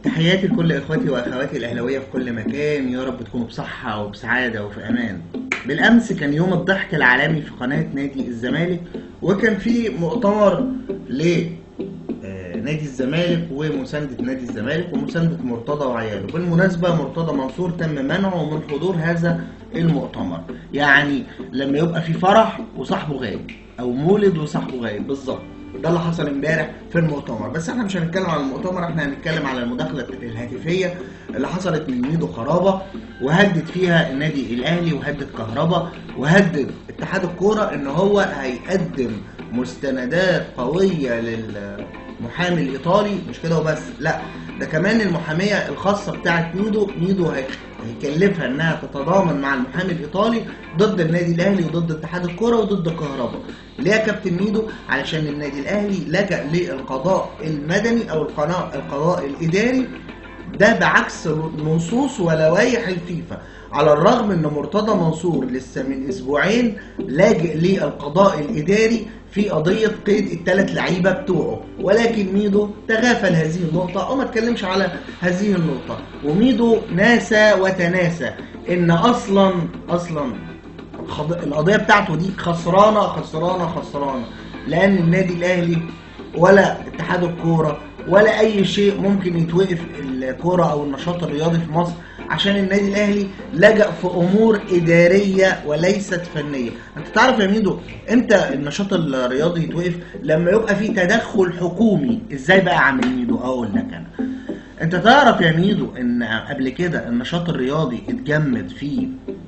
تحياتي لكل اخواتي واخواتي الاهلاويه في كل مكان يا رب تكونوا بصحه وبسعاده وفي امان بالامس كان يوم الضحك العالمي في قناه نادي الزمالك وكان في مؤتمر ل آه، نادي الزمالك ومسانده نادي الزمالك ومسانده مرتضى وعياله بالمناسبه مرتضى منصور تم منعه من حضور هذا المؤتمر يعني لما يبقى في فرح وصاحبه غايب او مولد وصاحبه غايب بالظبط ده اللي حصل امبارح في المؤتمر بس احنا مش هنتكلم على المؤتمر احنا هنتكلم على المداخله الهاتفيه اللي حصلت من ميدو خرابه وهدد فيها النادي الاهلي وهدد كهربا وهدد اتحاد الكوره ان هو هيقدم مستندات قويه للمحامي الايطالي مش كده وبس لا ده كمان المحاميه الخاصه بتاعت ميدو ميدو هي- هيكلفها انها تتضامن مع المحامي الايطالي ضد النادي الاهلي وضد اتحاد الكوره وضد كهربا ليه يا كابتن ميدو علشان النادي الاهلي لجأ للقضاء المدني او القضاء القضاء الاداري ده بعكس نصوص ولوائح الفيفا على الرغم ان مرتضى منصور لسه من اسبوعين لاجئ للقضاء الاداري في قضيه قيد الثلاث لعيبه بتوعه ولكن ميدو تغافل هذه النقطه او ما اتكلمش على هذه النقطه وميدو ناسى وتناسى ان اصلا اصلا الخض- القضيه بتاعته دي خسرانه خسرانه خسرانه لان النادي الاهلي ولا اتحاد الكوره ولا اي شيء ممكن يتوقف الكوره او النشاط الرياضي في مصر عشان النادي الاهلي لجأ في امور اداريه وليست فنيه انت تعرف يا ميدو امتى النشاط الرياضي يتوقف لما يبقى في تدخل حكومي ازاي بقى عامل ميدو اقول لك انا انت تعرف يا ميدو ان قبل كده النشاط الرياضي اتجمد في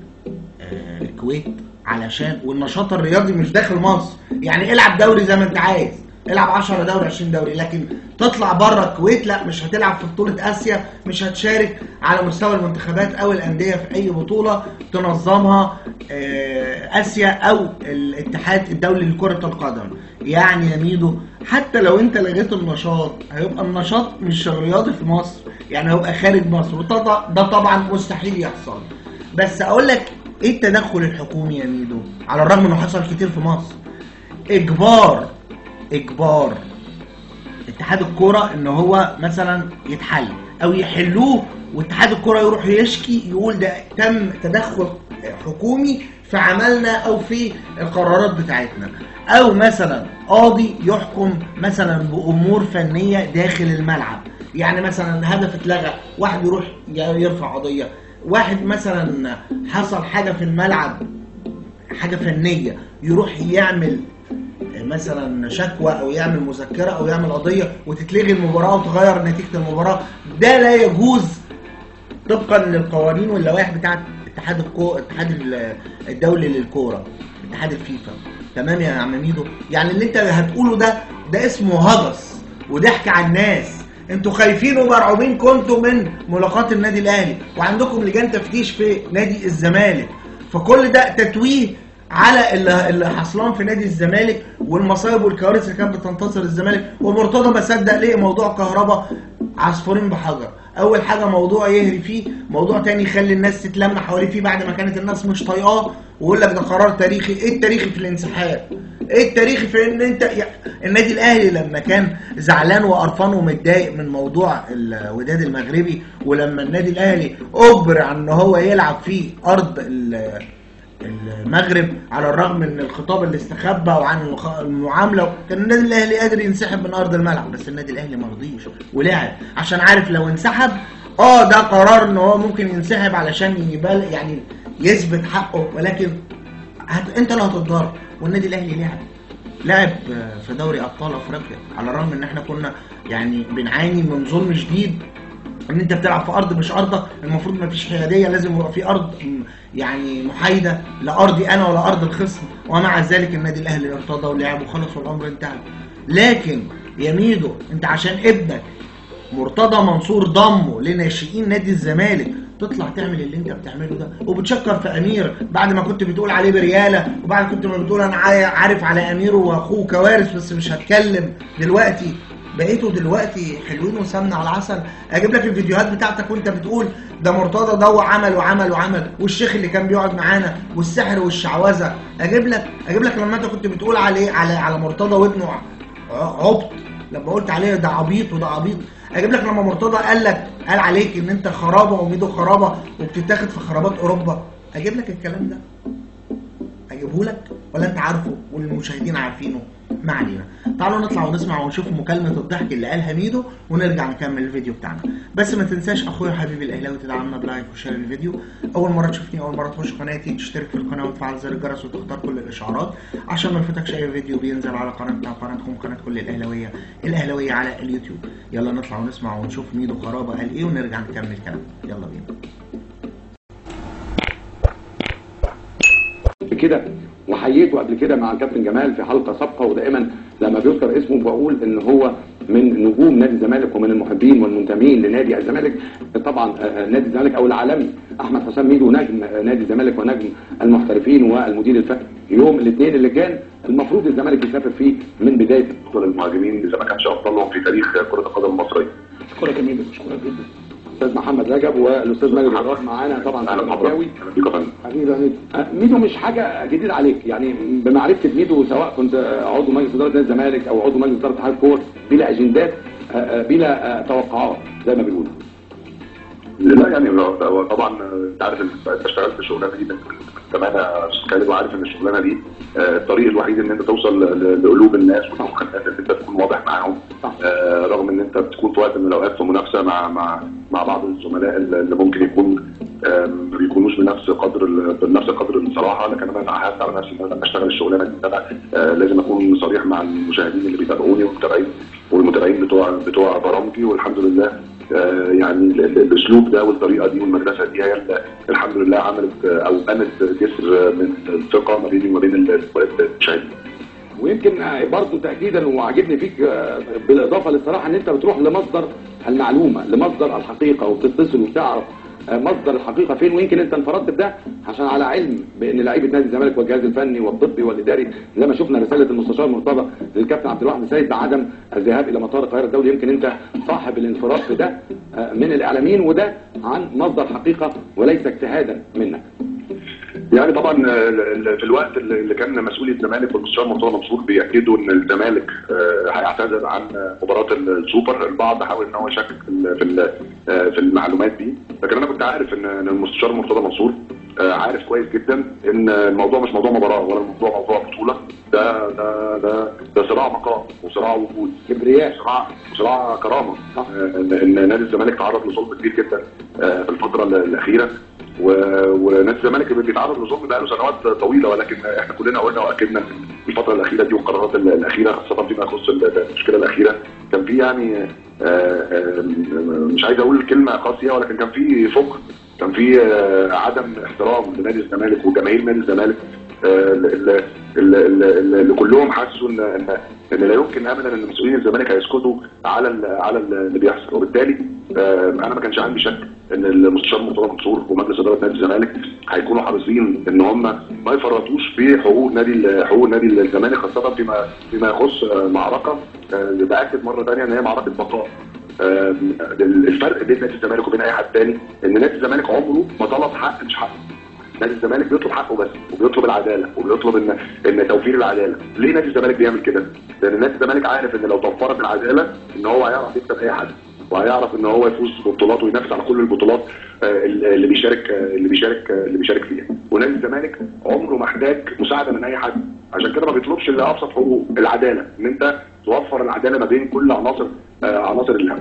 آه، الكويت علشان والنشاط الرياضي مش داخل مصر يعني العب دوري زي ما انت عايز العب 10 دوري 20 دوري لكن تطلع بره الكويت لا مش هتلعب في بطولة اسيا مش هتشارك على مستوى المنتخبات او الاندية في اي بطولة تنظمها آه، اسيا او الاتحاد الدولي لكرة القدم يعني يا ميدو حتى لو انت لغيت النشاط هيبقى النشاط مش الرياضي في مصر يعني هيبقى خارج مصر وده ده طبعا مستحيل يحصل بس اقول لك ايه التدخل الحكومي يا ميدو على الرغم انه حصل كتير في مصر اجبار اجبار اتحاد الكوره ان هو مثلا يتحل او يحلوه واتحاد الكوره يروح يشكي يقول ده تم تدخل حكومي في عملنا او في القرارات بتاعتنا او مثلا قاضي يحكم مثلا بامور فنيه داخل الملعب يعني مثلا هدف اتلغى واحد يروح يرفع قضيه واحد مثلا حصل حاجه في الملعب حاجه فنيه يروح يعمل مثلا شكوى او يعمل مذكره او يعمل قضيه وتتلغي المباراه وتغير نتيجه المباراه ده لا يجوز طبقا للقوانين واللوائح بتاعه اتحاد الكو الاتحاد ال- الدولي للكوره اتحاد الفيفا تمام يا عم ميدو يعني اللي انت هتقوله ده ده اسمه هجس وضحك على الناس انتوا خايفين ومرعوبين كنتوا من ملاقات النادي الاهلي وعندكم لجان تفتيش في نادي الزمالك فكل ده تتويه على اللي, اللي حصلان في نادي الزمالك والمصايب والكوارث اللي كانت بتنتصر الزمالك ومرتضى ما صدق ليه موضوع كهرباء عصفورين بحجر اول حاجه موضوع يهري فيه موضوع تاني يخلي الناس تتلم حواليه فيه بعد ما كانت الناس مش طايقاه ويقول لك ده قرار تاريخي ايه التاريخي في الانسحاب ايه التاريخي في ان انت يع- النادي الاهلي لما كان زعلان وقرفان ومتضايق من موضوع الوداد المغربي ولما النادي الاهلي اجبر عن ان هو يلعب في ارض ال- المغرب على الرغم من الخطاب اللي استخبى وعن المخ- المعامله كان النادي الاهلي قادر ينسحب من ارض الملعب بس النادي الاهلي ما رضيش ولعب عشان عارف لو انسحب اه ده قرار ان هو ممكن ينسحب علشان يبال يعني يثبت حقه ولكن هت... انت اللي هتتضرر والنادي الاهلي لعب لعب في دوري ابطال افريقيا على الرغم ان احنا كنا يعني بنعاني من ظلم شديد ان انت بتلعب في ارض مش ارضك المفروض ما فيش حياديه لازم يبقى في ارض م- يعني محايده لا ارضي انا ولا ارض الخصم ومع ذلك النادي الاهلي ارتضى ولعب وخلص والامر انتهى لكن يا ميدو انت عشان ابنك مرتضى منصور ضمه لناشئين نادي الزمالك تطلع تعمل اللي انت بتعمله ده وبتشكر في امير بعد ما كنت بتقول عليه برياله وبعد كنت ما بتقول انا عا- عارف على امير واخوه كوارث بس مش هتكلم دلوقتي بقيتوا دلوقتي حلوين وسمنه على العسل اجيب لك الفيديوهات بتاعتك وانت بتقول ده مرتضى ده عمل وعمل وعمل والشيخ اللي كان بيقعد معانا والسحر والشعوذه اجيب لك اجيب لك لما انت كنت بتقول عليه على على مرتضى وابنه ع- عبط لما قلت عليه ده عبيط وده عبيط اجيب لك لما مرتضى قال لك قال عليك ان انت خرابه وميدو خرابه وبتتاخد في خرابات اوروبا اجيب لك الكلام ده اجيبه لك ولا انت عارفه والمشاهدين عارفينه ما علينا تعالوا نطلع ونسمع ونشوف مكالمة الضحك اللي قالها ميدو ونرجع نكمل الفيديو بتاعنا بس ما تنساش اخويا حبيبي الاهلاوي تدعمنا بلايك وشير الفيديو اول مرة تشوفني اول مرة تخش قناتي تشترك في القناة وتفعل زر الجرس وتختار كل الاشعارات عشان ما يفوتكش اي فيديو بينزل على قناتنا وقناتكم قناة كل الاهلاوية الاهلاوية على اليوتيوب يلا نطلع ونسمع ونشوف ميدو خرابة قال ايه ونرجع نكمل كلام يلا بينا كده وحييته قبل كده مع الكابتن جمال في حلقه سابقه ودائما لما بيذكر اسمه بقول ان هو من نجوم نادي الزمالك ومن المحبين والمنتمين لنادي الزمالك طبعا آه، نادي الزمالك او العالمي احمد حسام ميدو نجم آه، نادي الزمالك ونجم المحترفين والمدير الفني يوم الاثنين اللي كان المفروض الزمالك يسافر فيه من بدايه افضل المهاجمين اذا ما كانش افضلهم في تاريخ كره القدم المصريه. اشكرك يا ميدو اشكرك جدا استاذ محمد رجب والاستاذ ماجد عراف معانا طبعا اهلا زملكاوي بحضرتك اهلا بيك يا فندم. حبيبي يا ميدو آه، ميدو مش حاجه جديده عليك يعني بمعرفه ميدو سواء كنت آه، عضو مجلس اداره نادي الزمالك او عضو مجلس اداره اتحاد الكوره بلا اجندات آه، آه، بلا آه، توقعات زي ما بيقولوا لا يعني هو- هو طبعا انت عارف ان انت اشتغلت الشغلانه دي من زمان يا استاذ خالد وعارف ان الشغلانه دي آه، الطريق الوحيد ان انت توصل ل- لقلوب الناس وتفهم الناس ان انت تكون واضح معاهم صح. آه، رغم ان انت بتكون في وقت من الاوقات في منافسه مع مع مع بعض الزملاء اللي ممكن يكون آه، ما بيكونوش بنفس قدر ال- بنفس قدر الصراحه لكن انا اتعهدت على نفسي ان انا لما اشتغل الشغلانه دي ان انا آه، لازم اكون صريح مع المشاهدين اللي بيتابعوني والمتابعين والمتابعين بتوع بتوع برامجي والحمد لله آه، يعني ال- ال- الاسلوب ده والطريقه دي والمدرسه دي هي اللي الحمد لله عملت آه، او بنت جسر من الثقه ما بيني وما بين ال- المشاهدين. ويمكن آه، برضه تاكيدا وعجبني فيك آه، بالاضافه للصراحه ان انت بتروح لمصدر المعلومه لمصدر الحقيقه وبتتصل وبتعرف آه، مصدر الحقيقه فين ويمكن انت انفردت بده عشان على علم بان لعيبه نادي الزمالك والجهاز الفني والطبي والاداري زي ما شفنا رساله المستشار مرتضى للكابتن عبد الواحد السيد بعدم الذهاب الى مطار القاهره الدولي يمكن انت صاحب الانفراد في ده آه، من الاعلاميين وده عن مصدر حقيقه وليس اجتهادا منك يعني طبعا آه، ال- ال- في الوقت اللي اللي كان مسؤولي الزمالك والمستشار مرتضى منصور بياكدوا ان الزمالك آه، هيعتذر عن مباراه السوبر البعض حاول ان هو يشكك في ال- في ال- آه، في المعلومات دي لكن انا كنت عارف ان إن المستشار مرتضى منصور آه، عارف كويس جدا ان الموضوع مش موضوع مباراه ولا الموضوع موضوع بطوله ده ده ده ده صراع مقام وصراع وجود كبرياء صراع صراع كرامه صح. آه، ان إن نادي الزمالك تعرض لظلم كبير جدا آه، في الفتره ال- الاخيره و- ونادي الزمالك بيتعرض لظلم بقاله سنوات طويله ولكن احنا كلنا قلنا واكدنا إن الفتره الاخيره دي والقرارات ال- الاخيره خاصه فيما يخص ال- المشكله الاخيره كان في يعني آه، آه، مش عايز اقول كلمه قاسيه ولكن كان في فقر كان في آه، عدم احترام لنادي الزمالك وجماهير نادي الزمالك آه، اللي اللي- اللي اللي كلهم حسوا ان ان ان لا يمكن ابدا ان مسؤولين الزمالك هيسكتوا على ال على ال- اللي بيحصل وبالتالي آه، انا ما كانش عندي شك ان المستشار مرتضى منصور ومجلس اداره نادي الزمالك هيكونوا حريصين ان هم ما يفرطوش في حقوق نادي ال- حقوق نادي الزمالك خاصه فيما فيما يخص آه، معركه آه، باكد مره ثانيه ان هي معركه بقاء آه، الفرق بين نادي الزمالك وبين اي حد تاني ان نادي الزمالك عمره ما طلب حق مش حقه نادي الزمالك بيطلب حقه بس وبيطلب العداله وبيطلب ان ان توفير العداله ليه نادي الزمالك بيعمل كده لان نادي الزمالك عارف ان لو توفرت العداله ان هو هيعرف يكسب اي حد وهيعرف ان هو يفوز ببطولات وينافس على كل البطولات آه، اللي بيشارك آه، اللي بيشارك آه، اللي بيشارك فيها ونادي الزمالك عمره ما احتاج مساعده من اي حد عشان كده ما بيطلبش الا ابسط حقوق العداله ان انت توفر العداله ما بين كل عناصر آه، عناصر اللعب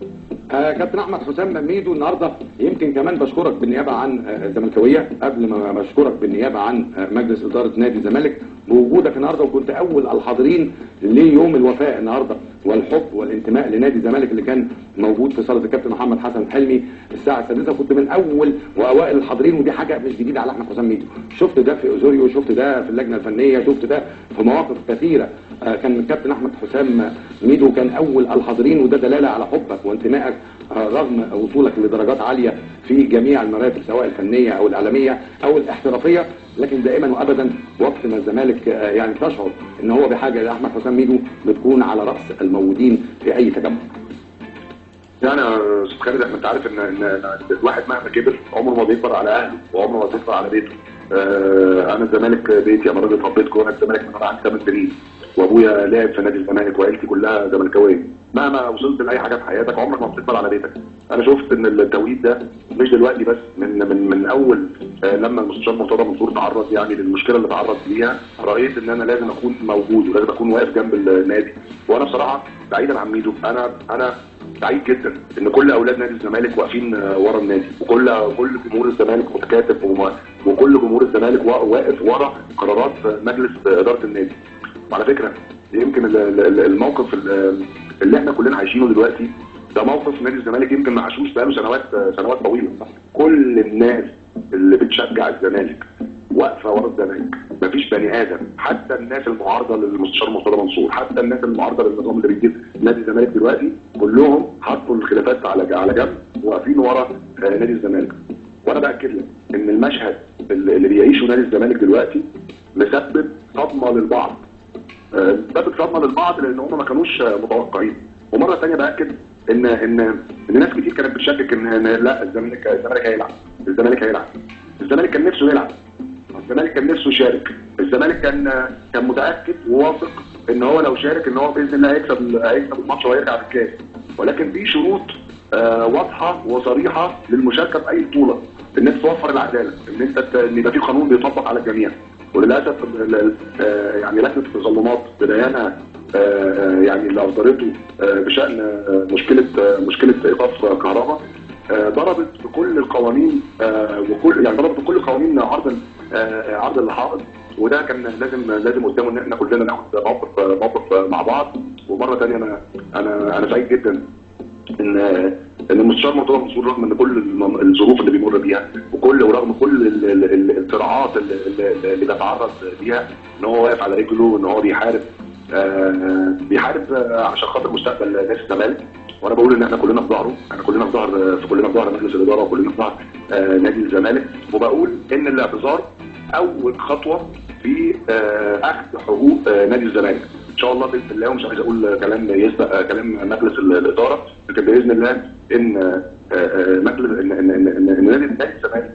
آه كابتن احمد حسام ميدو النهارده يمكن كمان بشكرك بالنيابه عن آه، الزملكاويه قبل ما بشكرك بالنيابه عن آه، مجلس اداره نادي الزمالك بوجودك النهارده وكنت اول الحاضرين ليوم الوفاء النهارده والحب والانتماء لنادي الزمالك اللي كان موجود في صاله الكابتن محمد حسن حلمي الساعه السادسه كنت من اول واوائل الحاضرين ودي حاجه مش جديده على احمد حسام ميدو شفت ده في اوزوريو شفت ده في اللجنه الفنيه شفت ده في مواقف كثيره آه، كان الكابتن احمد حسام ميدو كان اول الحاضرين وده دلاله على حبك وانتمائك آه، رغم وصولك لدرجات عاليه في جميع المراتب سواء الفنيه او الاعلاميه او الاحترافيه لكن دائما وابدا وقت ما الزمالك آه، يعني تشعر ان هو بحاجه الى احمد حسام ميدو بتكون على راس الموجودين في اي تجمع يعني يا استاذ خالد احنا انت عارف ان ان إن الواحد مهما كبر عمره ما بيكبر على اهله وعمره ما بيكبر على بيته. آه انا الزمالك بيتي انا راجل اتربيت جوه نادي الزمالك من وانا عندي 8 سنين. وابويا لعب في نادي الزمالك وعيلتي كلها زملكاويه مهما وصلت لاي حاجه في حياتك عمرك ما بتقبل على بيتك انا شفت ان التوقيت ده مش دلوقتي بس من من من اول آه، لما المستشار مرتضى منصور تعرض يعني للمشكله اللي تعرض ليها رايت ان انا لازم اكون موجود ولازم اكون واقف جنب النادي وانا بصراحه بعيدا عن ميدو انا انا سعيد جدا ان كل اولاد نادي الزمالك واقفين آه، ورا النادي وكل كل جمهور الزمالك متكاتف وم- وكل جمهور الزمالك وا- واقف ورا قرارات مجلس اداره النادي وعلى فكره يمكن ال- ال- الموقف ال- اللي احنا كلنا عايشينه دلوقتي ده موقف نادي الزمالك يمكن ما عاشوش بقاله سنوات سنوات طويله كل الناس اللي بتشجع الزمالك واقفه ورا الزمالك مفيش بني ادم حتى الناس المعارضه للمستشار مرتضى منصور حتى الناس المعارضه للنظام اللي بيجيب نادي الزمالك دلوقتي كلهم حطوا الخلافات على على جنب واقفين ورا آه، نادي الزمالك وانا باكد لك ان المشهد اللي اللي بيعيشه نادي الزمالك دلوقتي مسبب صدمه للبعض آه، سبب صدمه للبعض لان هم ما كانوش آه، متوقعين ومره ثانيه باكد ان ان ان ناس كتير كانت بتشكك ان إن لا الزمالك الزمالك هيلعب الزمالك هيلعب الزمالك كان نفسه يلعب الزمالك كان نفسه يشارك الزمالك كان كان متاكد وواثق ان هو لو شارك ان هو باذن الله هيكسب هيكسب الماتش وهيرجع بالكاس ولكن في شروط آه، واضحه وصريحه للمشاركه في اي بطوله ان انت توفر العداله ان انت ت- ان يبقى في قانون بيطبق على الجميع وللاسف ال- ال- آه، يعني لجنه التظلمات ببيانها آه، آه، يعني اللي اصدرته آه، بشان آه، مشكله آه، مشكله ايقاف آه، كهرباء آه، ضربت بكل القوانين آه، وكل يعني ضربت بكل قوانين عرض ال- آه، عرض الحائط وده كان لازم لازم قدامه ان احنا كلنا ناخد موقف موقف مع بعض ومره ثانيه انا انا انا سعيد جدا ان ان المستشار مرتضى منصور رغم ان كل الم- الظروف اللي بيمر بيها وكل ورغم كل ال- ال- ال- الصراعات اللي, اللي اللي بيتعرض ليها ان هو واقف على رجله ان هو بيحارب آه، بيحارب آه، عشان خاطر مستقبل نادي الزمالك وانا بقول ان احنا كلنا في ظهره احنا كلنا في ظهر في كلنا في ظهر مجلس الاداره وكلنا في ظهر آه، نادي الزمالك وبقول ان الاعتذار اول خطوه في آه، اخذ حقوق آه، نادي الزمالك ان شاء الله باذن الله ومش عايز اقول كلام يسبق آه، كلام مجلس ال- الاداره لكن باذن الله ان آه، آه، مجلس ان ان ان, إن, إن نادي نادي الزمالك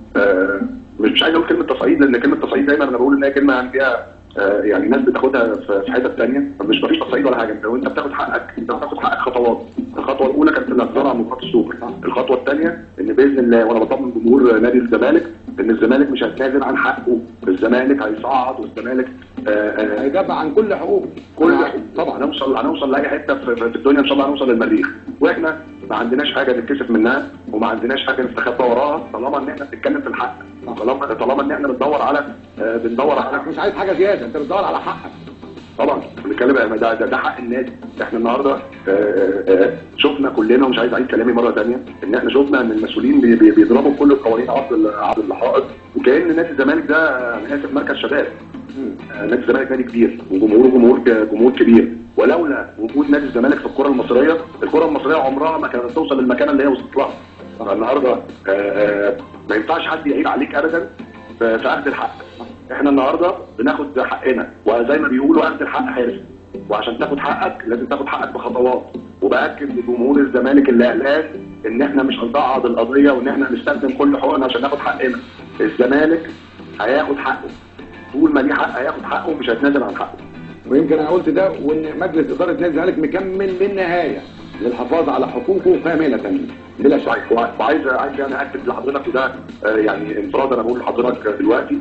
آه، مش مش عايز اقول كلمه تصعيد لان كلمه تصعيد دايما انا بقول ان هي كلمه يعني فيها آه، يعني ناس بتاخدها في في حتت ثانيه مش مفيش تصعيد ولا حاجه انت وانت بتاخد حقك انت بتاخد حقك خطوات الخطوه الاولى كانت الاعتذار عن مباراه السوبر الخطوه الثانيه ان باذن الله وانا بطمن جمهور نادي الزمالك ان الزمالك مش هيتنازل عن حقه الزمالك هيصعد والزمالك آه، آه، هيدافع عن كل حقوق كل طبعا هنوصل هنوصل لاي حته في, في الدنيا ان شاء الله هنوصل للمريخ واحنا ما عندناش حاجه نتكسف منها وما عندناش حاجه نستخبى وراها طالما ان احنا بنتكلم في الحق طالما طالما ان احنا بندور على آه، بندور على حقك مش عايز حاجه زياده انت بتدور على حقك طبعا بنتكلم ده, ده, ده حق النادي احنا النهارده آه، آه، آه، شفنا كلنا ومش عايز اعيد كلامي مره ثانيه ان احنا شفنا ان المسؤولين بي- بي- بيضربوا كل القوانين عرض ال- عرض الحائط وكان نادي الزمالك ده آه، انا اسف مركز شباب آه، نادي الزمالك نادي كبير وجمهوره جمهور ك- جمهور كبير ولولا وجود نادي الزمالك في الكره المصريه الكره المصريه عمرها ما كانت توصل للمكان اللي هي وصلت لها فالنهارده آه، آه، ما ينفعش حد يعيب عليك ابدا في في اخذ الحق احنا النهارده بناخد حقنا وزي ما بيقولوا اخذ الحق حرص وعشان تاخد حقك لازم تاخد حقك بخطوات وباكد لجمهور الزمالك اللي قلقان ان احنا مش هنصعد القضيه وان احنا هنستخدم كل حقوقنا عشان ناخد حقنا الزمالك هياخد حقه طول ما ليه حق هياخد حقه ومش هيتنازل عن حقه ويمكن انا قلت ده وان مجلس اداره نادي الزمالك مكمل للنهايه للحفاظ على حقوقه كامله بلا شك طيب وع- وعايز عايز يعني اكد لحضرتك وده آه، يعني انفراد انا بقول لحضرتك دلوقتي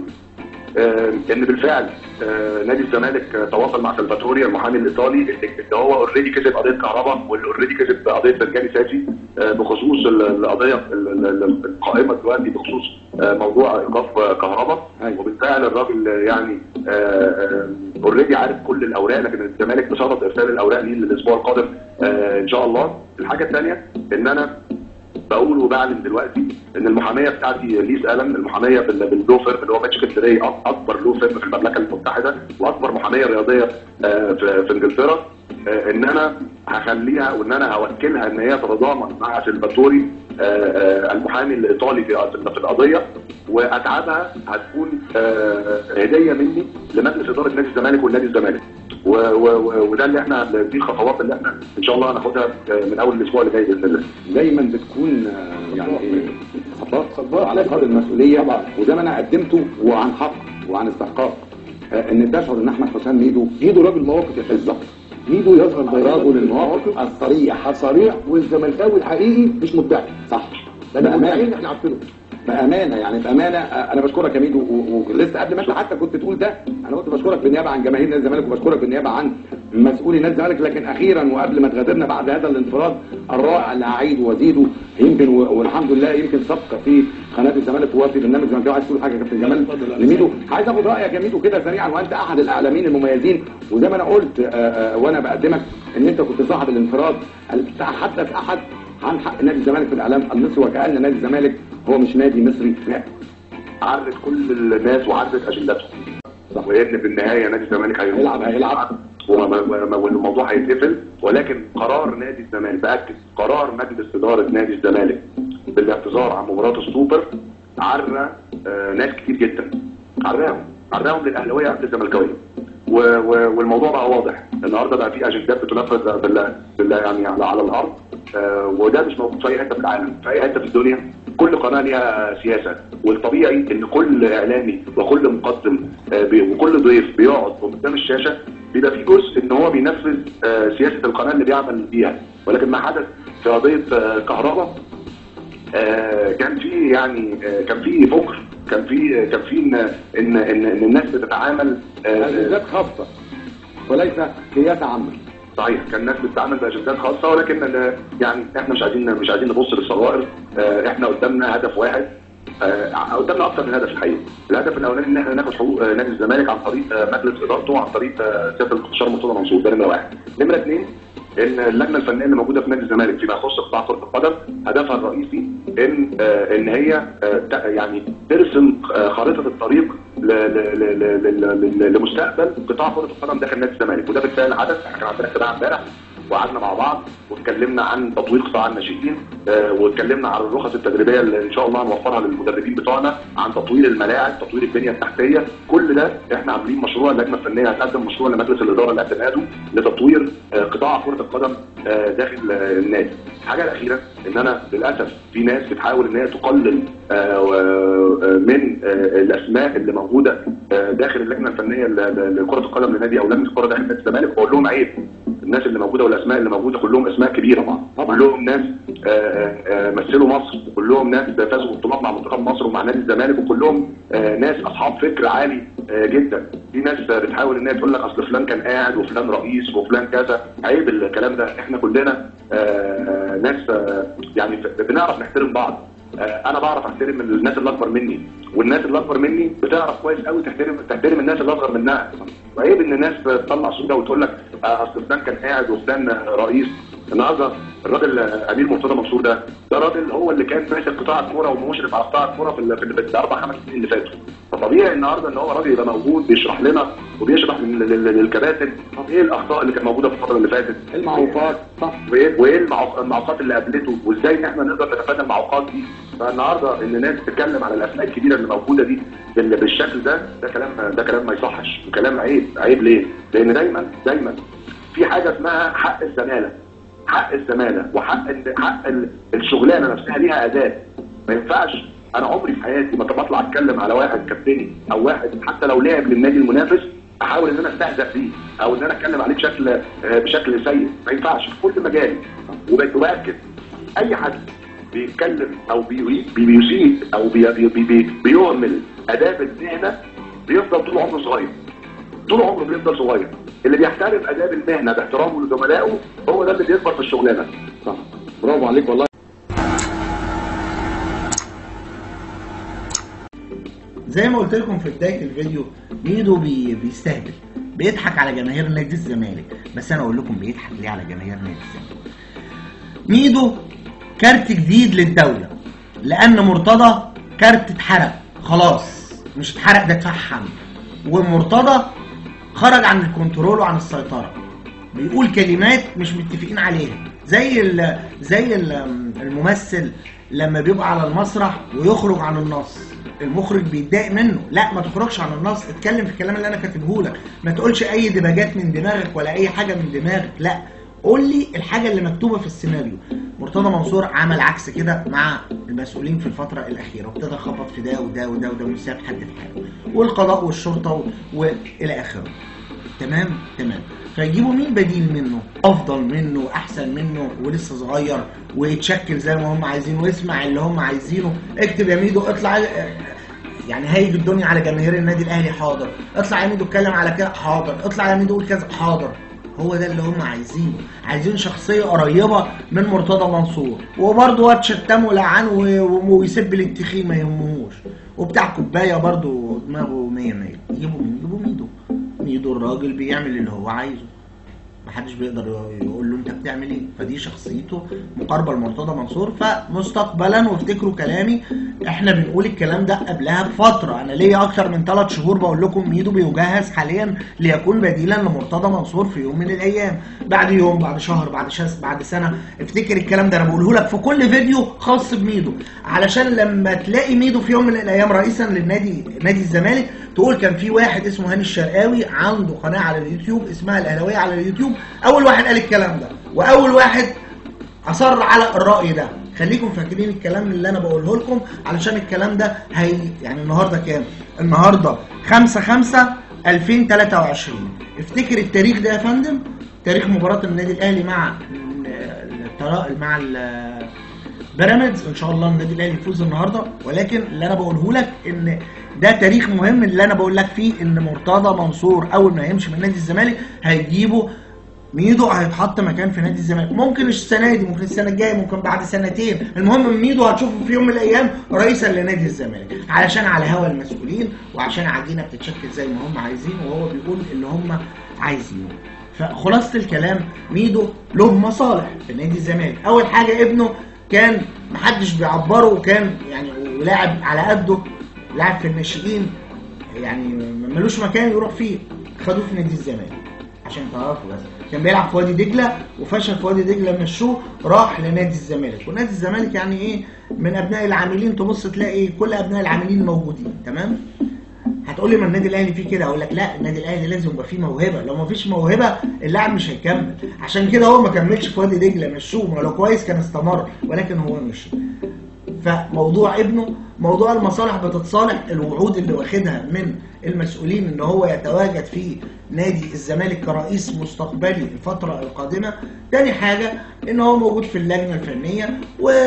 آه، ان بالفعل آه، نادي الزمالك آه، تواصل مع سلفاتوري المحامي الايطالي اللي اللي هو اوريدي كسب قضيه كهرباء واللي اوريدي كسب قضيه بركاني ساسي آه، بخصوص ال- القضيه ال- ال- ال- القائمه دلوقتي بخصوص آه، موضوع ايقاف آه، كهرباء أيوة. وبالفعل الراجل آه، يعني اوريدي عارف كل الاوراق لكن الزمالك بشرط ارسال الاوراق ليه للاسبوع القادم آه، ان شاء الله الحاجه الثانيه ان انا بقول وبعلن دلوقتي ان المحاميه بتاعتي ليز الن المحاميه بال- باللو فيرم اللي هو ماتش كتري اكبر لو فيرم في المملكه المتحده واكبر محاميه رياضيه آه، في في انجلترا آه، ان انا هخليها وان انا هوكلها ان هي تتضامن مع سلفاتوري آه، آه، المحامي الايطالي في في القضيه واتعابها هتكون آه، هديه مني لمجلس اداره نادي الزمالك والنادي الزمالك و- و- و- وده اللي احنا دي الخطوات اللي احنا ان شاء الله هناخدها آه، من اول الاسبوع اللي جاي باذن الله دايما بتكون آه، يعني ايه خطوات على قدر المسؤوليه وده ما انا قدمته وعن حق وعن استحقاق آه، ان تشعر ان احمد حسام ميدو ميدو راجل مواقف يا بالظبط ميدو يظهر دايما رجل المواقف الصريح الصريح والزملكاوي الحقيقي مش مدعي صح ده بامانه احنا عارفينه بامانه يعني بامانه آه، انا بشكرك يا ميدو و- و- ولسه قبل ما انت حتى كنت تقول ده انا قلت بشكرك بالنيابه عن جماهير نادي الزمالك وبشكرك بالنيابه عن مسؤولي نادي الزمالك لكن اخيرا وقبل ما تغادرنا بعد هذا الانفراد الرائع اللي هعيد وازيده يمكن و- والحمد لله يمكن صفقه في قناه الزمالك وفي برنامج الزمالك عايز تقول حاجه يا كابتن جمال لميدو عايز اخد رايك يا ميدو كده سريعا وانت احد الاعلاميين المميزين وزي ما انا قلت آه، آه، وانا بقدمك ان انت كنت صاحب الانفراد تحدث احد عن حق نادي الزمالك في الاعلام المصري وكان نادي الزمالك هو مش نادي مصري لا عرضت كل الناس وعرضت اجنداتهم صح. وان في النهايه نادي الزمالك هيروح. هيلعب- هيلعب. وما- وما- والموضوع هيتقفل ولكن قرار نادي الزمالك باكد قرار مجلس اداره نادي الزمالك بالاعتذار عن مباراه السوبر عرى آه، ناس كتير جدا عراهم عراهم للاهلاويه قبل الزملكاويه و- و- والموضوع بقى واضح النهارده بقى في اجندات بتنفذ بال بال يعني على, على الارض آه، وده مش موجود في اي حته في العالم في اي حته في الدنيا كل قناه ليها سياسه والطبيعي ان كل اعلامي وكل مقدم آه، بي- وكل ضيف بيقعد قدام الشاشه بيبقى في جزء ان هو بينفذ آه، سياسه القناه اللي بيعمل بيها ولكن ما حدث في قضيه آه، كهرباء آه، كان في يعني آه، كان في فكر كان في كان في ان ان ان, إن الناس بتتعامل آه، اجندات خاصه وليس سياسه عامه صحيح كان الناس بتتعامل باجندات خاصه ولكن ال- يعني احنا مش عايزين مش عايزين نبص للصغائر آه، احنا قدامنا هدف واحد آه، قدامنا اكتر من هدف الحقيقه الهدف الاولاني ان احنا ناخد حقوق آه، نادي الزمالك عن طريق آه، مجلس ادارته وعن طريق آه، سياده المستشار مرتضى منصور ده نمره واحد نمره اثنين ان اللجنه الفنيه اللي موجوده في نادي الزمالك فيما يخص قطاع كره القدم هدفها الرئيسي ان آه، ان هي آه، ت- يعني ترسم آه، خريطه الطريق ل- ل- ل- ل- ل- ل- لمستقبل قطاع كره القدم داخل نادي الزمالك وده بالفعل حدث احنا كان عندنا اجتماع امبارح وقعدنا مع بعض واتكلمنا عن تطوير قطاع الناشئين آه، واتكلمنا عن الرخص التدريبيه اللي ان شاء الله هنوفرها للمدربين بتوعنا عن تطوير الملاعب تطوير البنيه التحتيه كل ده احنا عاملين مشروع اللجنه الفنيه هتقدم مشروع لمجلس الاداره اللي اعتماده لتطوير آه، قطاع كره القدم آه، داخل آه، النادي الحاجه الاخيره ان انا للاسف في ناس بتحاول ان هي تقلل آه، و- آه، من آه، الاسماء اللي موجوده آه، داخل اللجنه الفنيه ل- ل- لكره القدم لنادي او لجنه الكره داخل نادي الزمالك واقول لهم عيب الناس اللي موجوده والاسماء اللي موجوده كلهم اسماء كبيره طبعا طبعاً. كلهم ناس آه، آه، آه، مثلوا مصر وكلهم ناس فازوا ببطولات مع منتخب مصر ومع نادي الزمالك وكلهم آه، ناس اصحاب فكر عالي آه، جدا في ناس آه، بتحاول ان هي تقول لك اصل فلان كان قاعد وفلان رئيس وفلان كذا عيب الكلام ده احنا كلنا آه، ناس آه، يعني ف- بنعرف نحترم بعض آه، انا بعرف احترم الناس اللي اكبر مني والناس اللي اكبر مني بتعرف كويس قوي تحترم تحترم الناس اللي اصغر منها وعيب ان الناس تطلع صوره وتقول لك آه، اصل فلان كان قاعد وفلان آه، رئيس النهارده الراجل آه، امير مرتضى منصور ده ده راجل هو اللي كان ماسك قطاع الكوره ومشرف على قطاع الكوره في ال- في ال- في الاربع خمس سنين اللي فاتوا فطبيعي النهارده ان هو راجل يبقى موجود بيشرح لنا وبيشرح لل- لل- للكباتن طب ايه الاخطاء اللي كانت موجوده في الفتره اللي فاتت المعوقات صح وايه وايه المعوق- المعوقات اللي قابلته وازاي احنا نقدر نتفادى المعوقات دي فالنهارده ان الناس تتكلم على الاسماء الكبيره اللي موجوده دي بال- بالشكل ده ده كلام ده كلام ما يصحش وكلام عيب عيب ليه؟ لان دايما دايما في حاجه اسمها حق الزماله حق الزماله وحق ال- حق ال- الشغلانه نفسها ليها اداه ما ينفعش انا عمري في حياتي ما بطلع اتكلم على واحد كابتني او واحد حتى لو لعب للنادي المنافس احاول ان انا استهزأ بيه او ان انا اتكلم عليه بشكل آه، بشكل سيء ما ينفعش في كل مجال وباكد اي حد بيتكلم او بي- بي- بيسيء او بي بي بي بي بيهمل اداب المهنه بيفضل طول عمره صغير طول عمره بيفضل صغير اللي بيحترم اداب المهنه باحترامه لزملائه هو ده اللي بيكبر في الشغلانه صح برافو عليك والله زي ما قلت لكم في بدايه الفيديو ميدو بي بيستهبل بيضحك على جماهير نادي الزمالك بس انا اقول لكم بيضحك ليه على جماهير نادي الزمالك ميدو كارت جديد للدوله لان مرتضى كارت اتحرق خلاص مش اتحرق ده اتفحم ومرتضى خرج عن الكنترول وعن السيطره بيقول كلمات مش متفقين عليها زي ال زي ال الممثل لما بيبقى على المسرح ويخرج عن النص المخرج بيتضايق منه لا ما تخرجش عن النص اتكلم في الكلام اللي انا كاتبه لك ما تقولش اي دباجات من دماغك ولا اي حاجه من دماغك لا قول لي الحاجه اللي مكتوبه في السيناريو مرتضى منصور عمل عكس كده مع المسؤولين في الفتره الاخيره وابتدى يخبط في ده وده وده وده ومش سايب حد في حاله والقضاء والشرطه و... والى اخره تمام تمام فيجيبوا مين بديل منه افضل منه احسن منه ولسه صغير ويتشكل زي ما هم عايزين ويسمع اللي هم عايزينه اكتب يا ميدو اطلع يعني هيجي الدنيا على جماهير النادي الاهلي حاضر اطلع يا ميدو اتكلم على كده حاضر اطلع يا ميدو قول كذا حاضر هو ده اللي هم عايزينه عايزين شخصيه قريبه من مرتضى منصور وبرضه واد شتام ولعان و- ويسب الاتخين ما يهمهوش وبتاع كوبايه برضه دماغه 100 100 يجيبوا مين يجيبوا ميدو ميدو الراجل بيعمل اللي هو عايزه محدش بيقدر يقول له انت بتعمل ايه فدي شخصيته مقاربه لمرتضى منصور فمستقبلا وافتكروا كلامي احنا بنقول الكلام ده قبلها بفتره انا ليا اكتر من ثلاث شهور بقول لكم ميدو بيجهز حاليا ليكون بديلا لمرتضى منصور في يوم من الايام بعد يوم بعد شهر بعد شهر بعد سنه افتكر الكلام ده انا بقوله لك في كل فيديو خاص بميدو علشان لما تلاقي ميدو في يوم من الايام رئيسا للنادي نادي الزمالك تقول كان في واحد اسمه هاني الشرقاوي عنده قناه على اليوتيوب اسمها الاهلاويه على اليوتيوب اول واحد قال الكلام ده واول واحد اصر على الراي ده خليكم فاكرين الكلام اللي انا بقوله لكم علشان الكلام ده هي يعني النهارده كام النهارده 5 5 2023 افتكر التاريخ ده يا فندم تاريخ مباراه النادي الاهلي مع الطرا- مع ال- بيراميدز ان شاء الله النادي الاهلي يفوز النهارده ولكن اللي انا بقوله لك ان ده تاريخ مهم اللي انا بقول لك فيه ان مرتضى منصور اول ما يمشي من نادي الزمالك هيجيبوا ميدو هيتحط مكان في نادي الزمالك ممكن مش السنه دي ممكن السنه الجايه ممكن بعد سنتين المهم ميدو هتشوفه في يوم من الايام رئيسا لنادي الزمالك علشان على هوا المسؤولين وعشان عجينه بتتشكل زي ما هم عايزين وهو بيقول اللي هم عايزينه فخلاصه الكلام ميدو له مصالح في نادي الزمالك اول حاجه ابنه كان محدش بيعبره وكان يعني ولاعب على قده لاعب في الناشئين يعني ملوش مكان يروح فيه خدوه في نادي الزمالك عشان تعرفوا بس كان بيلعب في وادي دجله وفشل في وادي دجله مشوه راح لنادي الزمالك ونادي الزمالك يعني ايه من ابناء العاملين تبص تلاقي كل ابناء العاملين موجودين تمام هتقول لي ما النادي الاهلي فيه كده اقول لك لا النادي الاهلي لازم يبقى فيه موهبه لو ما فيش موهبه اللاعب مش هيكمل عشان كده هو ما كملش في وادي دجله مشوه ما لو كويس كان استمر ولكن هو مشي فموضوع ابنه موضوع المصالح بتتصالح الوعود اللي واخدها من المسؤولين ان هو يتواجد في نادي الزمالك كرئيس مستقبلي الفترة القادمة تاني حاجة ان هو موجود في اللجنة الفنية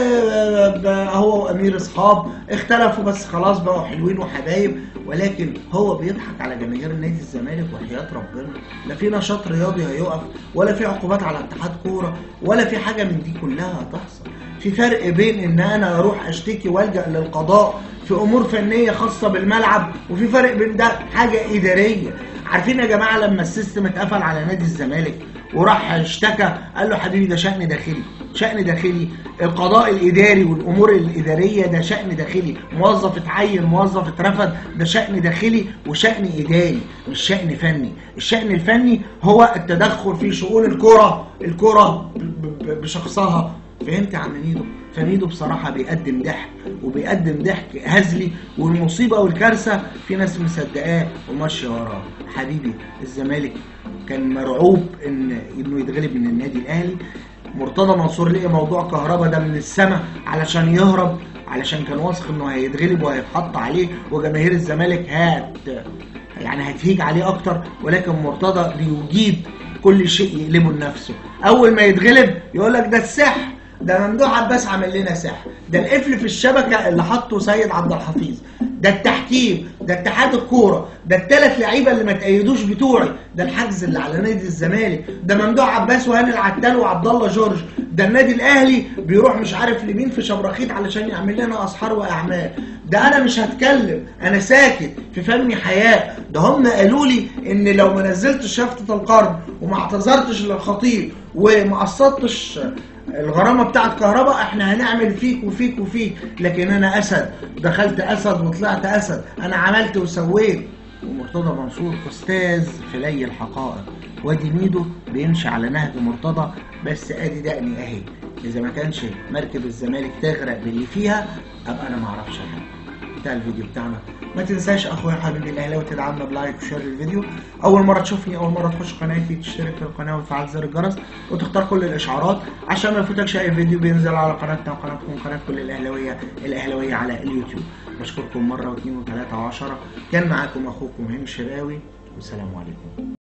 وهو وامير اصحاب اختلفوا بس خلاص بقوا حلوين وحبايب ولكن هو بيضحك على جماهير نادي الزمالك وحياة ربنا لا في نشاط رياضي هيقف ولا في عقوبات على اتحاد كورة ولا في حاجة من دي كلها هتحصل في فرق بين ان انا اروح اشتكي والجا للقضاء في امور فنيه خاصه بالملعب وفي فرق بين ده حاجه اداريه عارفين يا جماعه لما السيستم اتقفل على نادي الزمالك وراح اشتكى قال له حبيبي ده شأن داخلي شأن داخلي القضاء الإداري والأمور الإدارية ده شأن داخلي موظف اتعين موظف اترفد ده شأن داخلي وشأن إداري مش شأن فني الشأن الفني هو التدخل في شؤون الكرة الكرة ب- ب- بشخصها فهمت يا عم ميدو فميدو بصراحة بيقدم ضحك وبيقدم ضحك هزلي والمصيبة والكارثة في ناس مصدقاه وماشية وراه حبيبي الزمالك كان مرعوب ان انه يتغلب من النادي الاهلي مرتضى منصور لقي موضوع كهربا ده من السماء علشان يهرب علشان كان واثق انه هيتغلب وهيتحط عليه وجماهير الزمالك هت يعني هتهيج عليه اكتر ولكن مرتضى بيجيب كل شيء يقلبه لنفسه اول ما يتغلب يقول لك ده السحر ده ممدوح عباس عمل لنا سحر ده القفل في الشبكه اللي حطه سيد عبد الحفيظ ده التحكيم ده اتحاد الكوره ده الثلاث لعيبه اللي ما تأيدوش بتوعي ده الحجز اللي على نادي الزمالك ده ممدوح عباس وهاني العتال وعبد الله جورج ده النادي الاهلي بيروح مش عارف لمين في شبرخيت علشان يعمل لنا اسحار واعمال ده انا مش هتكلم انا ساكت في فني حياه ده هم قالوا لي ان لو ما نزلتش شفطه القرن وما اعتذرتش للخطيب وما قسطتش الغرامه بتاعت كهرباء احنا هنعمل فيك وفيك وفيك لكن انا اسد دخلت اسد وطلعت اسد انا عملت وسويت ومرتضى منصور استاذ في لي الحقائق وادي ميدو بيمشي على نهج مرتضى بس ادي دقني اهي اذا ما كانش مركب الزمالك تغرق باللي فيها ابقى انا ما اعرفش حاجه بتاع الفيديو بتاعنا ما تنساش اخويا حبيبي الاهلاوي تدعمنا بلايك وشير الفيديو اول مره تشوفني اول مره تخش قناتي تشترك في القناه وتفعل زر الجرس وتختار كل الاشعارات عشان ما يفوتكش اي فيديو بينزل على قناتنا وقناتكم قناه كل الاهلاويه الاهلاويه على اليوتيوب بشكركم مره واثنين وثلاثه وعشره كان معاكم اخوكم هيم شراوي والسلام عليكم